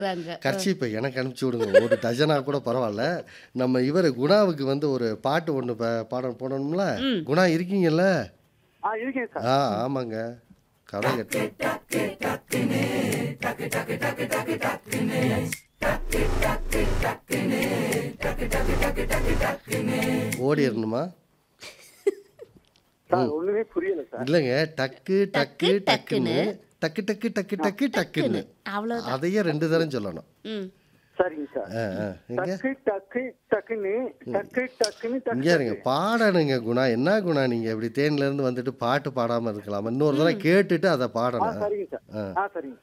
வாங்க கர்ச்சீப்பை எனக்கு அனுப்பிச்சி விடுங்க ஒரு டஜனா கூட பரவாயில்ல நம்ம இவர் குணாவுக்கு வந்து ஒரு பாட்டு ஒன்று பாடம் போடணும்ல குணா இருக்கீங்கல்ல ஆ இருக்கேன் சார் ஆ ஆமாங்க கதை கட்டு ஓடிடணுமா சார் ஒண்ணுமே புரியல சார் இல்லைங்க டக்கு டக்கு டக்கு, டக்குன்னு டக்கு டக்கு டக்கு டக்கு டக்குன்னு அவ்வளோதான் அதையே ரெண்டு தரம் சொல்லணும் ம் சரிங்க சார் ஆ, ஆ. எங்க டக்கு டக்கு டக்குன்னு டக்கு டக்குன்னு இங்க டக்கு இருங்க பாடணுங்க குணா என்ன குணா நீங்க இப்படி தேன்ல இருந்து வந்துட்டு பாட்டு பாடாம இருக்கலாம் இன்னொரு தடவை கேட்டுட்டு அதை ஆ பாடணும் சரிங்க சார் ஆ சரிங்க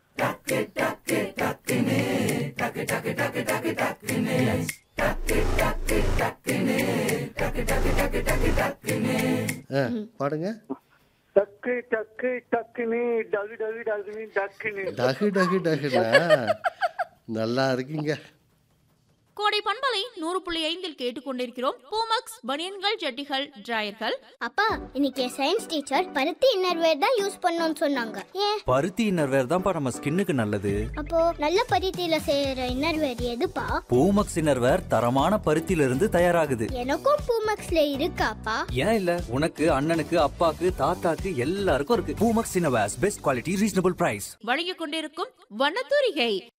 ஆ, பாடுங்க டக்கு டக்கு டக்குன்னு டகு டகு டகுன்னு டக்குன்னு டகு டகு டகுனா நல்லா இருக்குங்க கோடை பண்பலை நூறு புள்ளி ஐந்தில் கேட்டுக்கொண்டிருக்கிறோம் பூமக்ஸ் பனியன்கள் ஜட்டிகள் டிராயர்கள் அப்பா இன்னைக்கு சயின்ஸ் டீச்சர் பருத்தி இன்னர்வேர் தான் யூஸ் பண்ணணும்னு சொன்னாங்க ஏன் பருத்தி இன்னர்வேர் தான்ப்பா நம்ம ஸ்கின்னுக்கு நல்லது அப்போ நல்ல பருத்தியில செய்யற இன்னர்வேர் எதுப்பா பூமக்ஸ் இன்னர்வேர் தரமான பருத்தியில இருந்து தயாராகுது எனக்கும் பூமக்ஸ்ல இருக்காப்பா ஏன் இல்ல உனக்கு அண்ணனுக்கு அப்பாக்கு தாத்தாக்கு எல்லாருக்கும் இருக்கு Poomex innerwears best quality reasonable price வழங்கிக் கொண்டிருக்கும் வண்ணத்தூரிகை